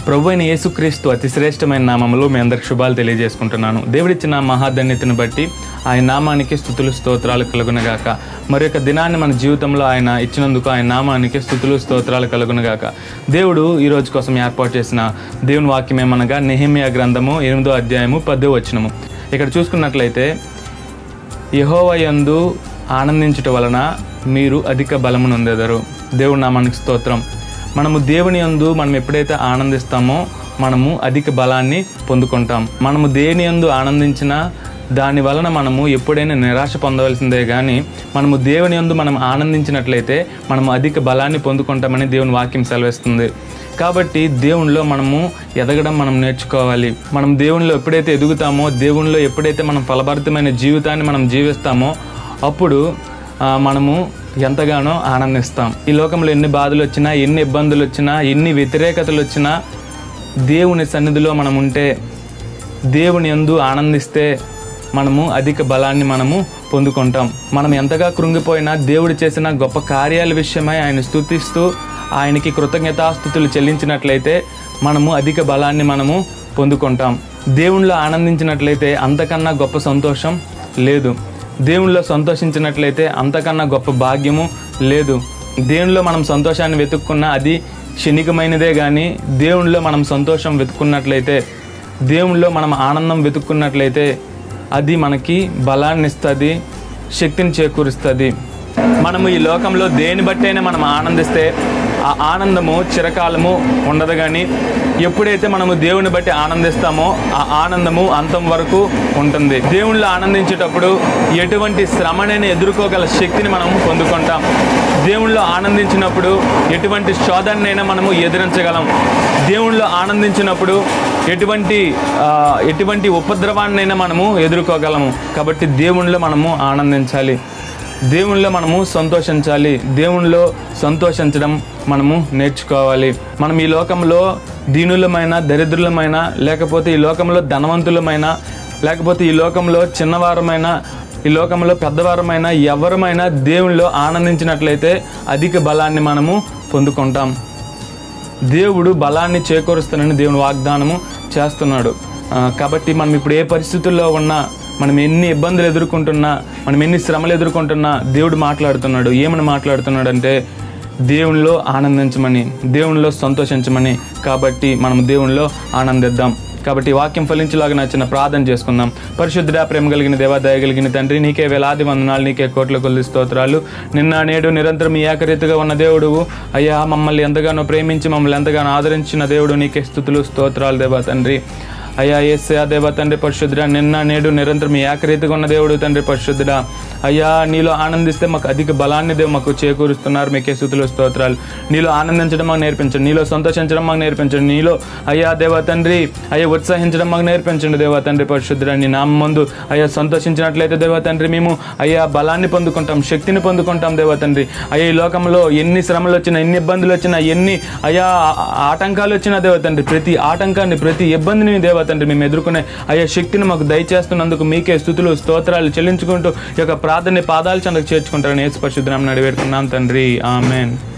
ప్రభు అయిన యేసుక్రీస్తు అతి శ్రేష్టమైన నామంలో మీ అందరికి శుభాలు తెలియజేసుకుంటున్నాను దేవుడిచ్చిన మహాధన్యతను బట్టి ఆయన నామానికి స్థుతులు స్తోత్రాలు కలుగునగాక మరి యొక్క దినాన్ని మన జీవితంలో ఆయన ఇచ్చినందుకు ఆయన నామానికి స్థుతులు స్తోత్రాలు కలుగునగాక దేవుడు ఈ రోజు కోసం ఏర్పాటు చేసిన దేవుని వాక్యం ఏమనగా నెహిమియా గ్రంథము ఎనిమిదో అధ్యాయము పదో వచనము ఇక్కడ చూసుకున్నట్లయితే యహోవయందు ఆనందించుట వలన మీరు అధిక బలము నొందెదరు దేవుడి నామానికి స్తోత్రం మనము దేవుని యందు మనం ఎప్పుడైతే ఆనందిస్తామో మనము అధిక బలాన్ని పొందుకుంటాం మనము దేని యందు ఆనందించినా దాని వలన మనము ఎప్పుడైనా నిరాశ పొందవలసిందే కానీ మనము దేవుని యందు మనం ఆనందించినట్లయితే మనము అధిక బలాన్ని పొందుకుంటామని దేవుని వాక్యం సెలవిస్తుంది కాబట్టి దేవునిలో మనము ఎదగడం మనం నేర్చుకోవాలి మనం దేవునిలో ఎప్పుడైతే ఎదుగుతామో దేవునిలో ఎప్పుడైతే మనం ఫలభరితమైన జీవితాన్ని మనం జీవిస్తామో అప్పుడు ఆ, మనము ఎంతగానో ఆనందిస్తాం ఈ లోకంలో ఎన్ని బాధలు వచ్చినా ఎన్ని ఇబ్బందులు వచ్చినా ఎన్ని వ్యతిరేకతలు వచ్చినా దేవుని సన్నిధిలో మనం ఉంటే దేవుని యందు ఆనందిస్తే మనము అధిక బలాన్ని మనము పొందుకుంటాం మనం ఎంతగా కృంగిపోయినా దేవుడు చేసిన గొప్ప కార్యాల విషయమై ఆయన స్తుతిస్తూ ఆయనకి కృతజ్ఞతాస్థుతులు చెల్లించినట్లయితే మనము అధిక బలాన్ని మనము పొందుకుంటాం దేవుణ్ణిలో ఆనందించినట్లయితే అంతకన్నా గొప్ప సంతోషం లేదు దేవునిలో సంతోషించినట్లయితే అంతకన్నా గొప్ప భాగ్యము లేదు దేవునిలో మనం సంతోషాన్ని వెతుక్కున్నా అది క్షణికమైనదే కానీ దేవునిలో మనం సంతోషం వెతుక్కున్నట్లయితే దేవునిలో మనం ఆనందం వెతుక్కున్నట్లయితే అది మనకి బలాన్ని ఇస్తుంది శక్తిని చేకూరుస్తుంది మనము ఈ లోకంలో దేని బట్టైనా మనం ఆనందిస్తే ఆ ఆనందము చిరకాలము ఉండదు కానీ ఎప్పుడైతే మనము దేవుని బట్టి ఆనందిస్తామో ఆ ఆనందము అంతం వరకు ఉంటుంది దేవుళ్ళు ఆనందించేటప్పుడు ఎటువంటి శ్రమనైనా ఎదుర్కోగల శక్తిని మనం పొందుకుంటాం దేవుళ్ళు ఆనందించినప్పుడు ఎటువంటి శోధనైనా మనము ఎదిరించగలం దేవుళ్ళు ఆనందించినప్పుడు ఎటువంటి ఆ, ఎటువంటి ఉపద్రవాన్నైనా మనము ఎదుర్కోగలము కాబట్టి దేవుళ్ళలో మనము ఆనందించాలి దేవునిలో మనము సంతోషించాలి దేవునిలో సంతోషించడం మనము నేర్చుకోవాలి మనం ఈ లోకంలో దీనులమైన దరిద్రులమైన లేకపోతే ఈ లోకంలో ధనవంతులమైన లేకపోతే ఈ లోకంలో చిన్నవారమైన ఈ లోకంలో పెద్దవారమైన ఎవరమైనా దేవునిలో ఆనందించినట్లయితే అధిక బలాన్ని మనము పొందుకుంటాం దేవుడు బలాన్ని చేకూరుస్తానని దేవుని వాగ్దానము చేస్తున్నాడు ఆ, కాబట్టి మనం ఇప్పుడు ఏ పరిస్థితుల్లో ఉన్నా మనం ఎన్ని ఇబ్బందులు ఎదుర్కొంటున్నా మనం ఎన్ని శ్రమలు ఎదుర్కొంటున్నా దేవుడు మాట్లాడుతున్నాడు ఏమని మాట్లాడుతున్నాడు అంటే దేవునిలో ఆనందించమని దేవునిలో సంతోషించమని కాబట్టి మనం దేవునిలో ఆనందిద్దాం కాబట్టి ఈ వాక్యం ఫలించేలాగా నచ్చిన ప్రార్థన చేసుకుందాం పరిశుద్ధుడా ప్రేమ కలిగిన దేవా దయ కలిగిన తండ్రి నీకే వేలాది వందనాలు నీకే కోట్ల కొద్ది స్తోత్రాలు నిన్న నేడు నిరంతరం ఈ ఏకరీతిగా ఉన్న దేవుడు అయ్యా మమ్మల్ని ఎంతగానో ప్రేమించి మమ్మల్ని ఎంతగానో ఆదరించిన దేవుడు నీకే స్థుతులు స్తోత్రాలు దేవా తండ్రి అయ్యా ఏసయా దేవ తండ్రి పరిశుద్ధుడా నిన్న నేడు నిరంతరం ఈ ఏకరీతిగా ఉన్న దేవుడు తండ్రి పరిశుద్ధుడా అయ్యా నీలో ఆనందిస్తే మాకు అధిక బలాన్ని దేవు మాకు చేకూరుస్తున్నారు మీకే స్థుతులు స్తోత్రాలు నీలో ఆనందించడం మాకు నేర్పించండి నీలో సంతోషించడం మాకు నేర్పించండి నీలో అయ్యా దేవ తండ్రి అయ్యా ఉత్సాహించడం మాకు నేర్పించండి దేవ తండ్రి పరిశుద్ధుడా నీ నామ ముందు అయ్యా సంతోషించినట్లయితే దేవ తండ్రి మేము అయ్యా బలాన్ని పొందుకుంటాం శక్తిని పొందుకుంటాం దేవ తండ్రి అయ్యా ఈ లోకంలో ఎన్ని శ్రమలు వచ్చినా ఎన్ని ఇబ్బందులు వచ్చినా ఎన్ని అయ్యా ఆ- ఆటంకాలు వచ్చినా దేవ తండ్రి ప్రతి ఆటంకాన్ని ప్రతి ఇబ్బందిని దేవ తండ్రి మేము ఎదుర్కొనే అయ్యా శక్తిని మాకు దయచేస్తున్నందుకు మీకే స్థుతులు స్తోత్రాలు చెల్లించుకుంటూ ఈ యొక్క ప్రార్థన పాదాలు చెందకు చేర్చుకుంటారని యేసు పరిశుద్ధనామని అడివేడుకున్నాం తండ్రి ఆమెన్